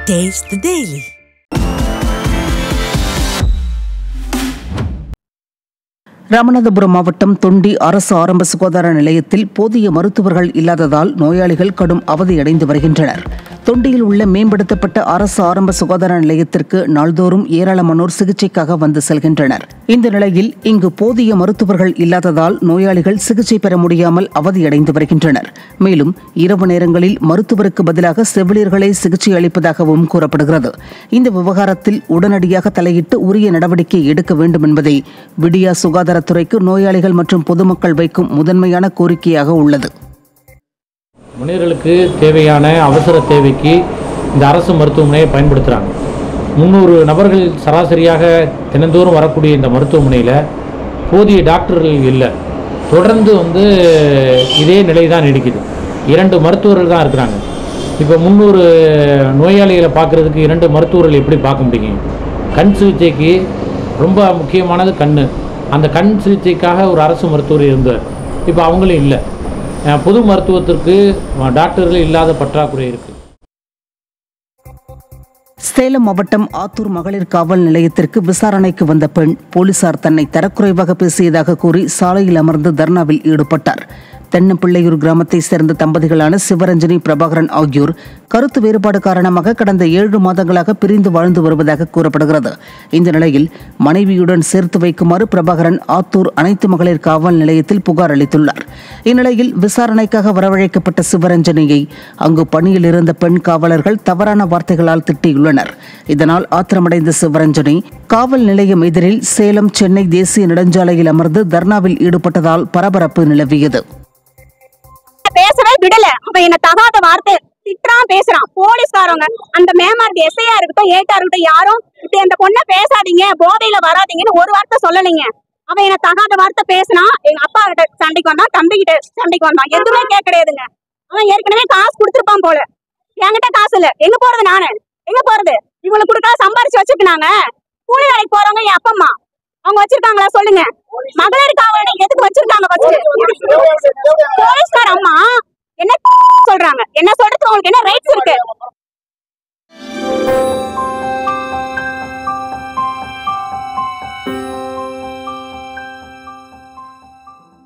Taste the Daily. Ramanathapuram மாவட்டம் தொண்டி அரசு ஆரம்ப சுகாதார நிலையத்தில் போதிய மருத்துவர்கள் இல்லாததால் நோயாளிகள் கடும் அவதியடைந்து வருகின்றனர் தொண்டியில் உள்ள மேம்படுத்தப்பட்ட அரசு ஆரம்ப சுகாதார நிலையத்திற்கு நாள்தோறும் ஏராளமானோர் சிகிச்சைக்காக வந்து செல்கின்றனர் இந்த நிலையில் இங்கு போதிய மருத்துவர்கள் இல்லாததால் நோயாளிகள் சிகிச்சை பெற முடியாமல் அவதியடைந்து வருகின்றனர் மேலும் இரவு நேரங்களில் மருத்துவருக்கு பதிலாக செவிலியர்களே சிகிச்சை அளிப்பதாகவும் கூறப்படுகிறது இந்த விவகாரத்தில் உடனடியாக தலையிட்டு உரிய நடவடிக்கை எடுக்க வேண்டும் என்பதே விடியா சுகாதாரத்துறைக்கு நோயாளிகள் மற்றும் பொதுமக்கள் வைக்கும் முதன்மையான கோரிக்கையாக உள்ளது முனிவர்களுக்கு தேவையான அவசர தேவைக்கு இந்த அரசு மருத்துவமனையை பயன்படுத்துகிறாங்க முந்நூறு நபர்கள் சராசரியாக தினந்தோறும் வரக்கூடிய இந்த மருத்துவமனையில் போதிய டாக்டர்கள் இல்லை தொடர்ந்து வந்து இதே நிலை தான் நீடிக்குது இரண்டு மருத்துவர்கள் தான் இருக்கிறாங்க இப்போ முந்நூறு நோயாளிகளை பார்க்குறதுக்கு இரண்டு மருத்துவர்கள் எப்படி பார்க்க முடியும் கண் சிகிச்சைக்கு ரொம்ப முக்கியமானது கண் அந்த கண் சிகிச்சைக்காக ஒரு அரசு மருத்துவர் இருந்தார் இப்போ அவங்களும் இல்லை அஹ் பொது மருத்துவத்திற்கு அஹ் டாக்டர்கள் இல்லாத பற்றாக்குறை இருக்குது சேலம் மாவட்டம் ஆத்தூர் மகளிர் காவல் நிலையத்திற்கு விசாரணைக்கு வந்த பெண் போலீசார் தன்னை தரக்குறைவாக பேசியதாக கூறி சாலையில் அமர்ந்து தர்ணாவில் ஈடுபட்டார் தென்னப்பிள்ளையூர் கிராமத்தைச் சேர்ந்த தம்பதிகளான சிவரஞ்சனி பிரபாகரன் ஆகியோர் கருத்து வேறுபாடு காரணமாக கடந்த ஏழு மாதங்களாக பிரிந்து வாழ்ந்து வருவதாக கூறப்படுகிறது இந்த நிலையில் மனைவியுடன் சேர்த்து வைக்குமாறு பிரபாகரன் ஆத்தூர் அனைத்து மகளிர் காவல் நிலையத்தில் புகார் அளித்துள்ளார் இந்நிலையில் விசாரணைக்காக வரவழைக்கப்பட்ட சிவரஞ்சனியை அங்கு பணியில் இருந்த பெண் காவலர்கள் தவறான வார்த்தைகளால் திட்டியுள்ளனர் இதனால் ஆத்திரமடைந்த சிவரஞ்சனி காவல் நிலையம் எதிரில் சேலம் சென்னை தேசிய நெடுஞ்சாலையில் அமர்ந்து தர்ணாவில் ஈடுபட்டதால் பரபரப்பு நிலவியது பேசவே விடல அவன் என்ன தகாத வார்த்தை திட்டுறான் பேசுறான் போலீஸ்காரங்க அந்த மேமார்க்கு எஸ்ஐயா இருக்கட்டும் ஏட்டா இருக்கட்டும் யாரும் இப்படி அந்த பொண்ணை பேசாதீங்க போதையில வராதீங்கன்னு ஒரு வார்த்தை சொல்லலைங்க அவன் என்ன தகாத வார்த்தை பேசினா எங்க அப்பா கிட்ட சண்டைக்கு வந்தான் தம்பி கிட்ட சண்டைக்கு வந்தான் எதுவுமே கேட்க கிடையாதுங்க அவன் ஏற்கனவே காசு கொடுத்துருப்பான் போல என்கிட்ட காசு இல்ல எங்க போறது நானு எங்க போறது இவங்களுக்கு கொடுக்காத சம்பாரிச்சு வச்சிருக்காங்க கூலி வேலைக்கு போறவங்க என் அப்பா அம்மா அவங்க வச்சிருக்காங்களா சொல்லுங்க மகளிர் காவலனை எதுக்கு வச்சிருக்காங்க first? போலீஸ்கார அம்மா என்ன சொல்றாங்க என்ன சொல்றது உங்களுக்கு என்ன ரைட்ஸ் இருக்கு